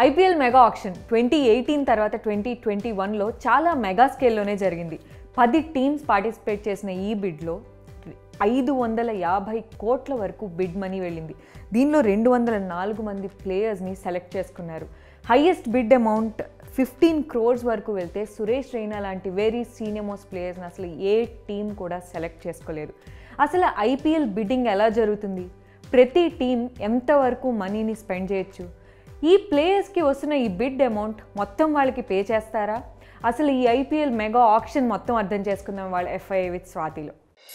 IPL mega auction twenty eighteen తర్వాత twenty twenty వన్లో చాలా మెగా స్కేల్లోనే జరిగింది పది టీమ్స్ పార్టిసిపేట్ చేసిన ఈ బిడ్లో ఐదు వందల యాభై కోట్ల వరకు బిడ్ మనీ వెళ్ళింది దీనిలో రెండు వందల నాలుగు మంది ప్లేయర్స్ని సెలెక్ట్ చేసుకున్నారు highest bid amount fifteen crores వరకు వెళ్తే సురేష్ రైనా లాంటి వెరీ సీనియర్ మోస్ట్ ప్లేయర్స్ని అసలు ఏ టీం కూడా సెలెక్ట్ చేసుకోలేదు అసలు ఐపీఎల్ బిడ్డింగ్ ఎలా జరుగుతుంది ప్రతి టీం ఎంతవరకు మనీని స్పెండ్ చేయొచ్చు ఈ ప్లేయర్స్కి వస్తున్న ఈ బిడ్ అమౌంట్ మొత్తం వాళ్ళకి పే చేస్తారా అసలు ఈ ఐపీఎల్ మెగా ఆప్షన్ మొత్తం అర్థం చేసుకుందాం వాళ్ళ ఎఫ్ఐఏ విత్ స్వాతిలో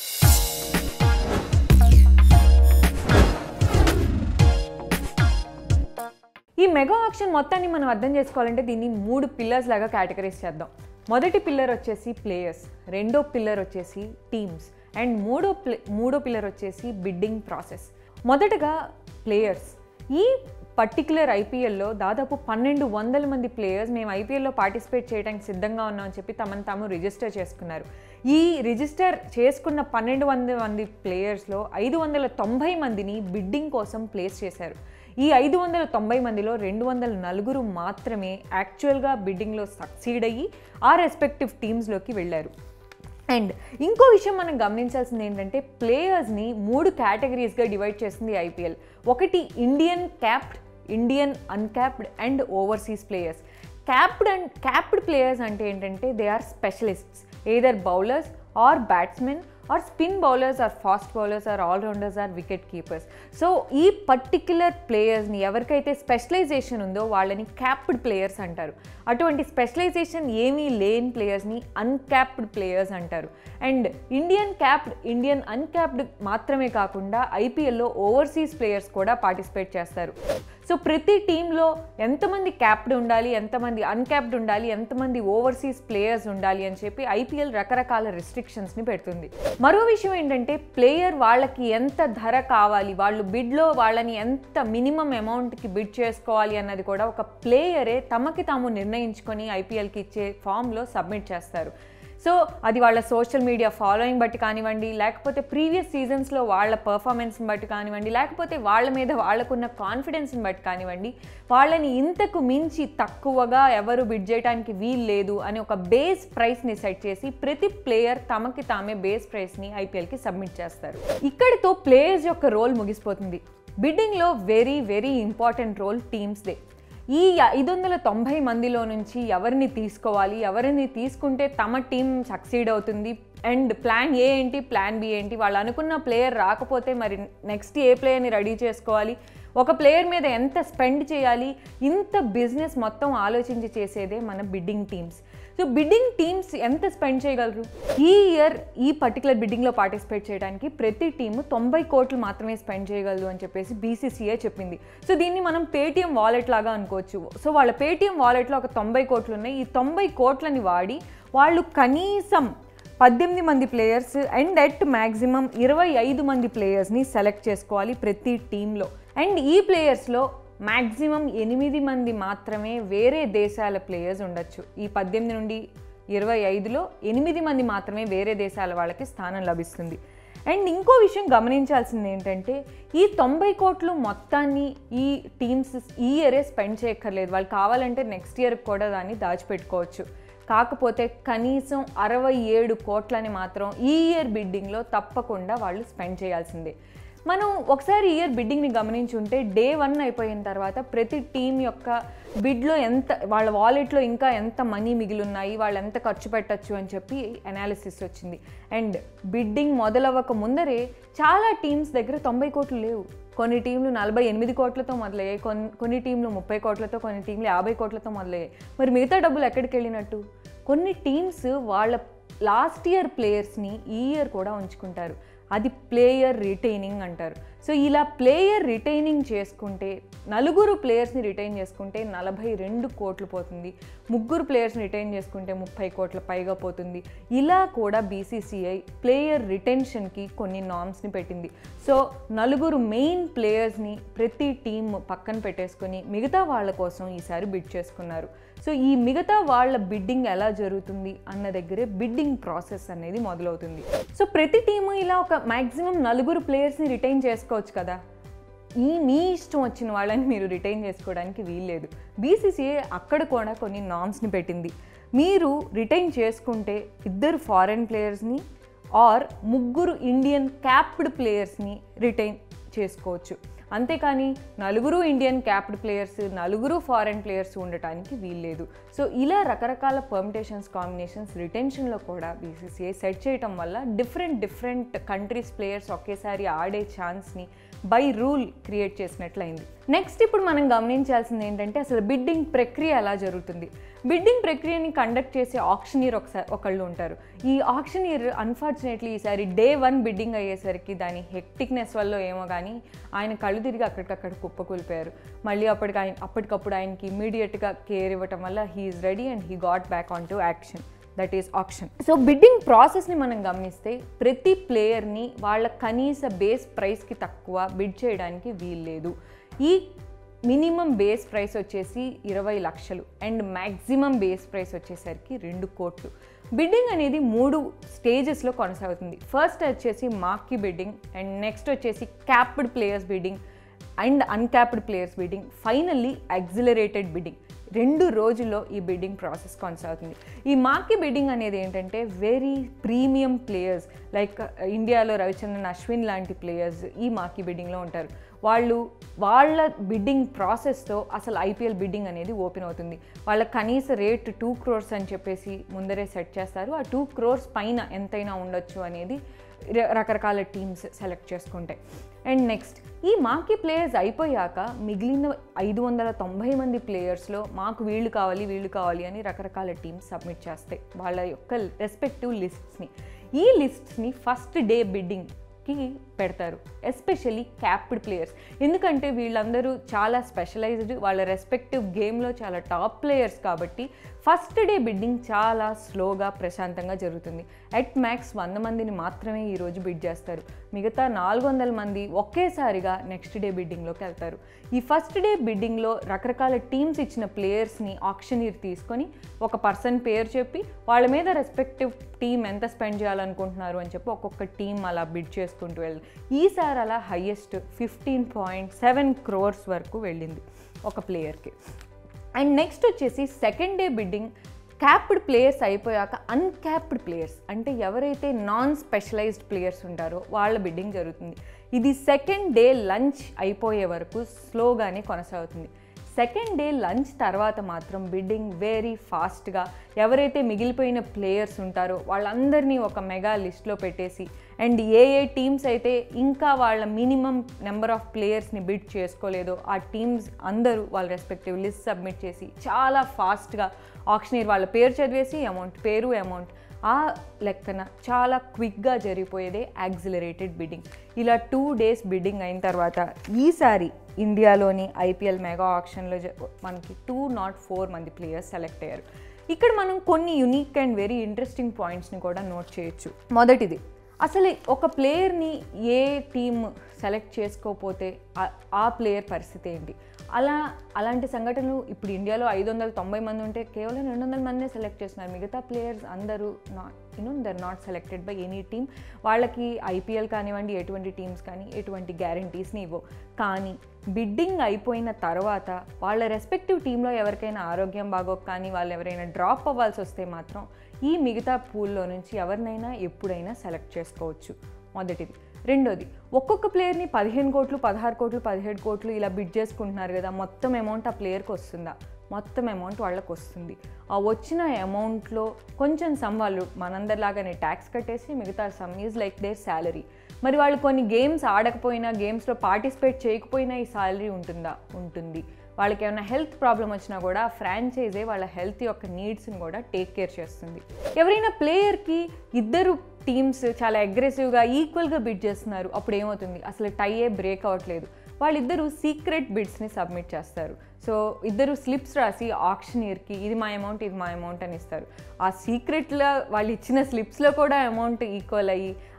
ఈ మెగా ఆప్షన్ మొత్తాన్ని మనం అర్థం చేసుకోవాలంటే దీన్ని మూడు పిల్లర్స్ లాగా కేటగరైజ్ చేద్దాం మొదటి పిల్లర్ వచ్చేసి ప్లేయర్స్ రెండో పిల్లర్ వచ్చేసి టీమ్స్ అండ్ మూడో ప్లే మూడో పిల్లర్ వచ్చేసి బిడ్డింగ్ ప్రాసెస్ మొదటగా ప్లేయర్స్ ఈ పర్టికులర్ ఐపీఎల్లో దాదాపు పన్నెండు వందల మంది ప్లేయర్స్ మేము ఐపీఎల్లో పార్టిసిపేట్ చేయడానికి సిద్ధంగా ఉన్నామని చెప్పి తమను తాము రిజిస్టర్ చేసుకున్నారు ఈ రిజిస్టర్ చేసుకున్న పన్నెండు వందల మంది ప్లేయర్స్లో ఐదు వందల తొంభై మందిని బిడ్డింగ్ కోసం ప్లేస్ చేశారు ఈ ఐదు వందల తొంభై మందిలో రెండు వందల నలుగురు మాత్రమే యాక్చువల్గా బిడ్డింగ్లో సక్సీడ్ అయ్యి ఆ రెస్పెక్టివ్ టీమ్స్లోకి వెళ్ళారు అండ్ ఇంకో విషయం మనం గమనించాల్సింది ఏంటంటే ప్లేయర్స్ని మూడు కేటగిరీస్గా డివైడ్ చేస్తుంది ఐపీఎల్ ఒకటి Indian capped Indian uncapped and overseas players capped and capped players అంటే ఏంటంటే they are specialists either bowlers or batsmen or spin bowlers or fast bowlers or allrounders or wicket keepers so ఈ particular ప్లేయర్స్ని ఎవరికైతే specialisation ఉందో వాళ్ళని capped players అంటారు అటువంటి specialisation ఏమీ లేని ప్లేయర్స్ని అన్క్యాప్డ్ ప్లేయర్స్ అంటారు and Indian capped Indian uncapped మాత్రమే కాకుండా ఐపీఎల్లో ఓవర్సీస్ ప్లేయర్స్ కూడా పార్టిసిపేట్ చేస్తారు సో ప్రతి టీంలో ఎంతమంది క్యాప్డ్ ఉండాలి ఎంతమంది అన్క్యాప్డ్ ఉండాలి ఎంతమంది ఓవర్సీస్ ప్లేయర్స్ ఉండాలి అని చెప్పి ఐపీఎల్ రకరకాల రిస్ట్రిక్షన్స్ని పెడుతుంది మరో విషయం ఏంటంటే ప్లేయర్ వాళ్ళకి ఎంత ధర కావాలి వాళ్ళు బిడ్లో వాళ్ళని ఎంత మినిమం అమౌంట్కి బిడ్ చేసుకోవాలి అన్నది కూడా ఒక ప్లేయరే తమకి తాము నిర్ణయించుకొని ఐపీఎల్కి ఇచ్చే ఫామ్లో సబ్మిట్ చేస్తారు సో అది వాళ్ళ సోషల్ మీడియా ఫాలోయింగ్ బట్టి కానివ్వండి లేకపోతే ప్రీవియస్ సీజన్స్లో వాళ్ళ పర్ఫార్మెన్స్ని బట్టి కానివ్వండి లేకపోతే వాళ్ళ మీద వాళ్ళకున్న కాన్ఫిడెన్స్ని బట్టి కానివ్వండి వాళ్ళని ఇంతకు మించి తక్కువగా ఎవరు బిడ్ చేయడానికి వీలు లేదు అని ఒక బేస్ ప్రైస్ని సెట్ చేసి ప్రతి ప్లేయర్ తమకి తామే బేస్ ప్రైస్ని ఐపీఎల్కి సబ్మిట్ చేస్తారు ఇక్కడితో ప్లేయర్స్ యొక్క రోల్ ముగిసిపోతుంది బిడ్డింగ్లో వెరీ వెరీ ఇంపార్టెంట్ రోల్ టీమ్స్దే ఈ ఐదు వందల తొంభై మందిలో నుంచి ఎవరిని తీసుకోవాలి ఎవరిని తీసుకుంటే తమ టీం సక్సీడ్ అవుతుంది అండ్ ప్లాన్ ఏ ఏంటి ప్లాన్ బి ఏంటి వాళ్ళు అనుకున్న ప్లేయర్ రాకపోతే మరి నెక్స్ట్ ఏ ప్లేయర్ని రెడీ చేసుకోవాలి ఒక ప్లేయర్ మీద ఎంత స్పెండ్ చేయాలి ఇంత బిజినెస్ మొత్తం ఆలోచించి చేసేదే మన bidding teams so bidding teams ఎంత స్పెండ్ చేయగలరు ఈ ఇయర్ ఈ పర్టికులర్ బిడ్డింగ్లో పార్టిసిపేట్ చేయడానికి ప్రతి టీము తొంభై కోట్లు మాత్రమే స్పెండ్ చేయగలదు అని చెప్పేసి బీసీసీఐ చెప్పింది సో దీన్ని మనం పేటీఎం వాలెట్ లాగా అనుకోవచ్చు సో వాళ్ళ పేటీఎం వాలెట్లో ఒక తొంభై కోట్లు ఉన్నాయి ఈ తొంభై కోట్లని వాడి వాళ్ళు కనీసం పద్దెనిమిది మంది ప్లేయర్స్ అండ్ ఎట్ మ్యాక్సిమం ఇరవై ఐదు మంది ప్లేయర్స్ని సెలెక్ట్ చేసుకోవాలి ప్రతి టీంలో అండ్ ఈ ప్లేయర్స్లో మ్యాక్సిమం ఎనిమిది మంది మాత్రమే వేరే దేశాల ప్లేయర్స్ ఉండొచ్చు ఈ పద్దెనిమిది నుండి ఇరవై ఐదులో ఎనిమిది మంది మాత్రమే వేరే దేశాల వాళ్ళకి స్థానం లభిస్తుంది అండ్ ఇంకో విషయం గమనించాల్సింది ఏంటంటే ఈ తొంభై కోట్లు మొత్తాన్ని ఈ టీమ్స్ ఈ ఇయరే స్పెండ్ చేయక్కర్లేదు వాళ్ళు కావాలంటే నెక్స్ట్ ఇయర్ కూడా దాన్ని దాచిపెట్టుకోవచ్చు కాకపోతే కనీసం అరవై ఏడు కోట్లని మాత్రం ఈ ఇయర్ బిడ్డింగ్లో తప్పకుండా వాళ్ళు స్పెండ్ చేయాల్సిందే మనం ఒకసారి ఇయర్ బిడ్డింగ్ని గమనించుంటే డే వన్ అయిపోయిన తర్వాత ప్రతి టీం యొక్క బిడ్లో ఎంత వాళ్ళ వాలెట్లో ఇంకా ఎంత మనీ మిగిలి ఉన్నాయి వాళ్ళు ఎంత ఖర్చు పెట్టచ్చు అని చెప్పి అనాలిసిస్ వచ్చింది అండ్ బిడ్డింగ్ మొదలవ్వక ముందరే చాలా టీమ్స్ దగ్గర తొంభై కోట్లు లేవు కొన్ని టీంలు నలభై ఎనిమిది కోట్లతో మొదలయ్యాయి కొన్ని కొన్ని టీంలు ముప్పై కోట్లతో కొన్ని టీంలు యాభై కోట్లతో మొదలయ్యాయి మరి మిగతా డబ్బులు ఎక్కడికి వెళ్ళినట్టు కొన్ని టీమ్స్ వాళ్ళ లాస్ట్ ఇయర్ ప్లేయర్స్ని ఈ ఇయర్ కూడా ఉంచుకుంటారు అది ప్లేయర్ రిటైనింగ్ అంటారు సో ఇలా ప్లేయర్ రిటైనింగ్ చేసుకుంటే నలుగురు ప్లేయర్స్ని రిటైన్ చేసుకుంటే నలభై రెండు కోట్లు పోతుంది ముగ్గురు ప్లేయర్స్ని రిటైన్ చేసుకుంటే ముప్పై కోట్ల పైగా పోతుంది ఇలా కూడా బీసీసీఐ ప్లేయర్ రిటెన్షన్కి కొన్ని నామ్స్ని పెట్టింది సో నలుగురు మెయిన్ ప్లేయర్స్ని ప్రతి టీం పక్కన పెట్టేసుకొని మిగతా వాళ్ళ కోసం ఈసారి బిడ్ చేసుకున్నారు సో ఈ మిగతా వాళ్ళ బిడ్డింగ్ ఎలా జరుగుతుంది అన్న దగ్గరే బిడ్డింగ్ ప్రాసెస్ అనేది మొదలవుతుంది సో ప్రతి టీము ఇలా ఒక మ్యాక్సిమం నలుగురు ప్లేయర్స్ని రిటైన్ చేసుకోవచ్చు కదా ఈ మీ ఇష్టం వచ్చిన వాళ్ళని మీరు రిటైన్ చేసుకోవడానికి వీల్లేదు బీసీసీఏ అక్కడ కూడా కొన్ని నామ్స్ని పెట్టింది మీరు రిటైన్ చేసుకుంటే ఇద్దరు ఫారెన్ ప్లేయర్స్ని ఆర్ ముగ్గురు ఇండియన్ క్యాప్డ్ ప్లేయర్స్ని రిటైన్ చేసుకోవచ్చు అంతేకాని నలుగురు ఇండియన్ క్యాప్డ్ ప్లేయర్స్ నలుగురు ఫారెన్ ప్లేయర్స్ ఉండటానికి వీల్లేదు సో ఇలా రకరకాల పర్మిటేషన్స్ కాంబినేషన్స్ రిటెన్షన్లో కూడా బీసీసీఐ సెట్ చేయటం వల్ల డిఫరెంట్ డిఫరెంట్ కంట్రీస్ ప్లేయర్స్ ఒకేసారి ఆడే ఛాన్స్ని బై రూల్ క్రియేట్ చేసినట్లయింది నెక్స్ట్ ఇప్పుడు మనం గమనించాల్సింది ఏంటంటే అసలు బిడ్డింగ్ ప్రక్రియ ఎలా జరుగుతుంది బిడ్డింగ్ ప్రక్రియని కండక్ట్ చేసే ఆప్షనీర్ ఒకసారి ఒకళ్ళు ఉంటారు ఈ ఆప్షనీర్ అన్ఫార్చునేట్లీ ఈసారి డే వన్ బిడ్డింగ్ అయ్యేసరికి దాని హెక్టిక్నెస్ వల్ల ఏమో కానీ ఆయన కళ్ళు తిరిగి అక్కడికక్కడ కుప్పకూలిపోయారు మళ్ళీ అప్పటికి ఆయన అప్పటికప్పుడు ఆయనకి ఇమీడియట్గా కేర్ ఇవ్వటం వల్ల he is ready and he got back on to action that is auction so bidding ప్రాసెస్ని మనం గమనిస్తే ప్రతి ప్లేయర్ని వాళ్ళ కనీస బేస్ ప్రైస్కి తక్కువ బిడ్ చేయడానికి వీల్లేదు ఈ మినిమం బేస్ ప్రైస్ వచ్చేసి ఇరవై లక్షలు అండ్ మ్యాక్సిమం బేస్ ప్రైస్ వచ్చేసరికి రెండు కోట్లు బిడ్డింగ్ అనేది మూడు స్టేజెస్లో కొనసాగుతుంది ఫస్ట్ వచ్చేసి మార్కీ బిడ్డింగ్ అండ్ నెక్స్ట్ వచ్చేసి capped players bidding and uncapped players bidding finally accelerated bidding రెండు రోజుల్లో ఈ బిడ్డింగ్ ప్రాసెస్ కొనసాగుతుంది ఈ మార్కీ బిడ్డింగ్ అనేది ఏంటంటే వెరీ ప్రీమియం ప్లేయర్స్ లైక్ ఇండియాలో రవిచంద్రన్ అశ్విన్ లాంటి ప్లేయర్స్ ఈ మార్కీ బిడ్డింగ్లో ఉంటారు వాళ్ళు వాళ్ళ బిడ్డింగ్ ప్రాసెస్తో అసలు ఐపీఎల్ బిడ్డింగ్ అనేది ఓపెన్ అవుతుంది వాళ్ళ కనీస రేట్ టూ క్రోర్స్ అని చెప్పేసి ముందరే సెట్ చేస్తారు ఆ టూ క్రోర్స్ పైన ఎంతైనా ఉండొచ్చు అనేది ర- రకరకాల టీమ్స్ సెలెక్ట్ చేసుకుంటాయి అండ్ నెక్స్ట్ ఈ మాకి ప్లేయర్స్ అయిపోయాక మిగిలిన ఐదు వందల తొంభై మంది ప్లేయర్స్లో మాకు వీళ్ళు కావాలి వీళ్ళు కావాలి అని రకరకాల టీమ్స్ సబ్మిట్ చేస్తాయి వాళ్ళ యొక్క రెస్పెక్టివ్ లిస్ట్స్ని ఈ లిస్ట్స్ని ఫస్ట్ డే బిడ్డింగ్ కి పెడతారు ఎస్పెషల్లీ క్యాప్డ్ ప్లేయర్స్ ఎందుకంటే వీళ్ళందరూ చాలా స్పెషలైజ్డ్ వాళ్ళ రెస్పెక్టివ్ గేమ్లో చాలా టాప్ ప్లేయర్స్ కాబట్టి ఫస్ట్ డే బిడ్డింగ్ చాలా స్లోగా ప్రశాంతంగా జరుగుతుంది ఎట్ మ్యాక్స్ వంద మందిని మాత్రమే ఈరోజు బిడ్ చేస్తారు మిగతా నాలుగు వందల మంది ఒకేసారిగా నెక్స్ట్ డే బిడ్డింగ్లోకి వెళ్తారు ఈ ఫస్ట్ డే బిడ్డింగ్లో రకరకాల టీమ్స్ ఇచ్చిన ప్లేయర్స్ని ఆప్షనీర్ తీసుకొని ఒక పర్సన్ పేరు చెప్పి వాళ్ళ మీద రెస్పెక్టివ్ టీం ఎంత స్పెండ్ చేయాలనుకుంటున్నారు అని చెప్పి ఒక్కొక్క టీం అలా బిడ్ చేసుకుంటూ వెళ్ళి ఈసారి అలా highest fifteen point seven crores వరకు వెళ్ళింది ఒక ప్లేయర్కి అండ్ నెక్స్ట్ వచ్చేసి second day bidding capped players అయిపోయాక అన్క్యాప్డ్ ప్లేయర్స్ అంటే ఎవరైతే నాన్ స్పెషలైజ్డ్ ప్లేయర్స్ ఉంటారో వాళ్ళ బిడ్డింగ్ జరుగుతుంది ఇది సెకండ్ డే లంచ్ అయిపోయే వరకు స్లోగానే కొనసాగుతుంది సెకండ్ డే లంచ్ తర్వాత మాత్రం బిడ్డింగ్ వెరీ ఫాస్ట్గా ఎవరైతే మిగిలిపోయిన ప్లేయర్స్ ఉంటారో వాళ్ళందరినీ ఒక మెగా లిస్ట్లో పెట్టేసి అండ్ ఏ ఏ టీమ్స్ అయితే ఇంకా వాళ్ళ మినిమం నెంబర్ ఆఫ్ ప్లేయర్స్ని బిడ్ చేసుకోలేదో ఆ టీమ్స్ అందరూ వాళ్ళ రెస్పెక్టివ్ లిస్ట్ సబ్మిట్ చేసి చాలా ఫాస్ట్గా ఆప్షనీర్ వాళ్ళ పేరు చదివేసి అమౌంట్ పేరు అమౌంట్ ఆ లెక్కన చాలా క్విక్గా జరిగిపోయేదే యాక్సిలరేటెడ్ బిడ్డింగ్ ఇలా టూ డేస్ బిడ్డింగ్ అయిన తర్వాత ఈసారి ఇండియాలోని ఐపీఎల్ మెగా ఆప్షన్లో మనకి టూ నాట్ ఫోర్ మంది ప్లేయర్స్ సెలెక్ట్ అయ్యారు ఇక్కడ మనం కొన్ని యునిక్ అండ్ వెరీ ఇంట్రెస్టింగ్ పాయింట్స్ని కూడా నోట్ చేయొచ్చు మొదటిది అసలు ఒక ప్లేయర్ని ఏ టీమ్ సెలెక్ట్ చేసుకోకపోతే ఆ- ఆ ప్లేయర్ పరిస్థితి ఏంటి అలా అలాంటి సంఘటనలు ఇప్పుడు ఇండియాలో ఐదు వందల తొంభై మంది ఉంటే కేవలం రెండు వందల మందే సెలెక్ట్ చేస్తున్నారు మిగతా ప్లేయర్స్ అందరూ not you know they're not selected by any team వాళ్ళకి ఐపీఎల్ కానివ్వండి ఎటువంటి టీమ్స్ కానీ ఎటువంటి గ్యారంటీస్ని ఇవ్వవు కానీ బిడ్డింగ్ అయిపోయిన తర్వాత వాళ్ళ రెస్పెక్టివ్ టీంలో ఎవరికైనా ఆరోగ్యం బాగోక కానీ వాళ్ళు ఎవరైనా డ్రాప్ అవ్వాల్సి వస్తే మాత్రం ఈ మిగతా పూల్లో నుంచి ఎవరినైనా ఎప్పుడైనా సెలెక్ట్ చేసుకోవచ్చు మొదటిది రెండోది ఒక్కొక్క ప్లేయర్ని పదిహేను కోట్లు పదహారు కోట్లు పదిహేడు కోట్లు ఇలా బిడ్ చేసుకుంటున్నారు కదా మొత్తం అమౌంట్ ఆ ప్లేయర్కి వస్తుందా మొత్తం అమౌంట్ వాళ్ళకి వస్తుంది ఆ వచ్చిన అమౌంట్లో కొంచెం సమ్ వాళ్ళు మనందరిలాగానే ట్యాక్స్ కట్టేసి మిగతా sum is like their salary మరి వాళ్ళు కొన్ని గేమ్స్ ఆడకపోయినా గేమ్స్లో పార్టిసిపేట్ చేయకపోయినా ఈ శాలరీ ఉంటుందా ఉంటుంది వాళ్ళకి ఏమైనా హెల్త్ ప్రాబ్లం వచ్చినా కూడా ఫ్రాంచైజే వాళ్ళ హెల్త్ యొక్క నీడ్స్ని కూడా టేక్ కేర్ చేస్తుంది ఎవరైనా ప్లేయర్కి ఇద్దరు టీమ్స్ చాలా అగ్రెసివ్గా ఈక్వల్గా బిడ్ చేస్తున్నారు అప్పుడు ఏమవుతుంది అసలు టైయే బ్రేక్ అవ్వట్లేదు వాళ్ళిద్దరూ సీక్రెట్ బిడ్స్ని సబ్మిట్ చేస్తారు సో ఇద్దరు స్లిప్స్ రాసి ఆక్షనీర్కి ఇది మా అమౌంట్ ఇది మా అమౌంట్ అని ఇస్తారు ఆ సీక్రెట్లో వాళ్ళు ఇచ్చిన స్లిప్స్లో కూడా అమౌంట్ ఈక్వల్ అయ్యి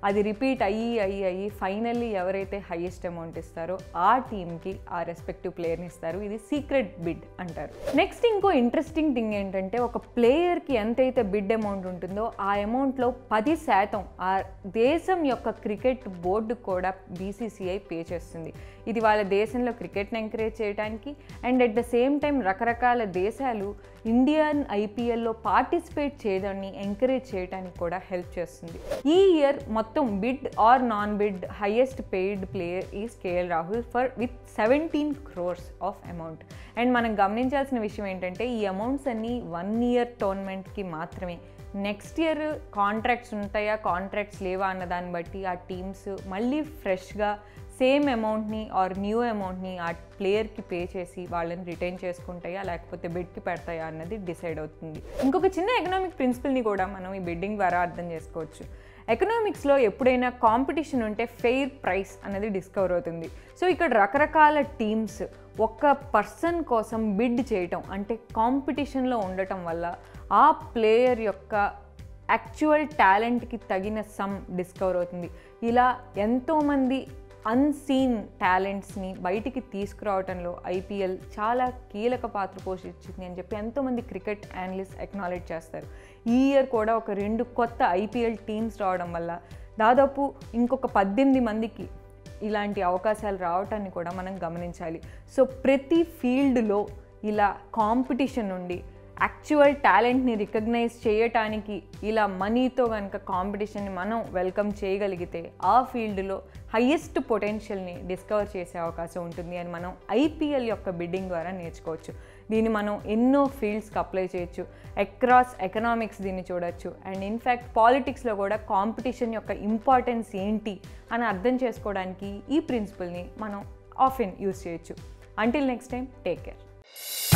అది రిపీట్ అయ్యి అయ్యి అయ్యి ఫైనల్లీ ఎవరైతే హైయెస్ట్ అమౌంట్ ఇస్తారో ఆ టీంకి ఆ రెస్పెక్టివ్ ప్లేయర్ని ఇస్తారు ఇది సీక్రెట్ బిడ్ అంటారు నెక్స్ట్ ఇంకో ఇంట్రెస్టింగ్ థింగ్ ఏంటంటే ఒక ప్లేయర్కి ఎంతైతే బిడ్ అమౌంట్ ఉంటుందో ఆ అమౌంట్లో పది శాతం ఆ దేశం యొక్క క్రికెట్ బోర్డు కూడా బీసీసీఐ పే చేస్తుంది ఇది వాళ్ళ దేశంలో క్రికెట్ని ఎంకరేజ్ చేయడానికి and at the same time రకరకాల దేశాలు ఇండియన్ ఐపీఎల్లో పార్టిసిపేట్ చేయడాన్ని ఎంకరేజ్ చేయడానికి కూడా హెల్ప్ చేస్తుంది ఈ ఇయర్ మొత్తం bid or non bid highest paid player is KL Rahul for with seventeen crores of amount and మనం గమనించాల్సిన విషయం ఏంటంటే ఈ అమౌంట్స్ అన్నీ వన్ ఇయర్ టోర్నమెంట్కి మాత్రమే నెక్స్ట్ ఇయర్ కాంట్రాక్ట్స్ ఉంటాయా కాంట్రాక్ట్స్ లేవా అన్న దాన్ని బట్టి ఆ టీమ్స్ మళ్ళీ ఫ్రెష్గా సేమ్ అమౌంట్ని ఆర్ న్యూ అమౌంట్ని ఆ ప్లేయర్కి పే చేసి వాళ్ళని రిటైన్ చేసుకుంటాయా లేకపోతే బిడ్కి పెడతాయా అన్నది డిసైడ్ అవుతుంది ఇంకొక చిన్న ఎకనామిక్ ప్రిన్సిపల్ని కూడా మనం ఈ బిడ్డింగ్ ద్వారా అర్థం చేసుకోవచ్చు ఎకనామిక్స్లో ఎప్పుడైనా కాంపిటీషన్ ఉంటే ఫెయిర్ ప్రైస్ అనేది డిస్కవర్ అవుతుంది సో ఇక్కడ రకరకాల టీమ్స్ ఒక్క పర్సన్ కోసం బిడ్ చేయటం అంటే కాంపిటీషన్లో ఉండటం వల్ల ఆ ప్లేయర్ యొక్క యాక్చువల్ టాలెంట్కి తగిన సమ్ డిస్కవర్ అవుతుంది ఇలా ఎంతోమంది అన్సీన్ టాలెంట్స్ని బయటికి తీసుకురావడంలో ఐపీఎల్ చాలా కీలక పాత్ర పోషించింది అని చెప్పి ఎంతోమంది క్రికెట్ అనలిస్ట్ ఎక్నాలెడ్జ్ చేస్తారు ఈ ఇయర్ కూడా ఒక రెండు కొత్త ఐపీఎల్ టీమ్స్ రావడం వల్ల దాదాపు ఇంకొక పద్దెనిమిది మందికి ఇలాంటి అవకాశాలు రావటాన్ని కూడా మనం గమనించాలి సో ప్రతి ఫీల్డ్లో ఇలా కాంపిటీషన్ ఉండి యాక్చువల్ టాలెంట్ని రికగ్నైజ్ చేయటానికి ఇలా మనీతో కనుక కాంపిటీషన్ని మనం వెల్కమ్ చేయగలిగితే ఆ ఫీల్డ్లో హయ్యెస్ట్ పొటెన్షియల్ని డిస్కవర్ చేసే అవకాశం ఉంటుంది అని మనం ఐపీఎల్ యొక్క బిడ్డింగ్ ద్వారా నేర్చుకోవచ్చు దీన్ని మనం ఎన్నో ఫీల్డ్స్కి అప్లై చేయొచ్చు అక్రాస్ ఎకనామిక్స్ దీన్ని చూడొచ్చు అండ్ ఇన్ఫ్యాక్ట్ పాలిటిక్స్లో కూడా కాంపిటీషన్ యొక్క ఇంపార్టెన్స్ ఏంటి అని అర్థం చేసుకోవడానికి ఈ ప్రిన్సిపల్ని మనం ఆఫెన్ యూస్ చేయొచ్చు until next time take care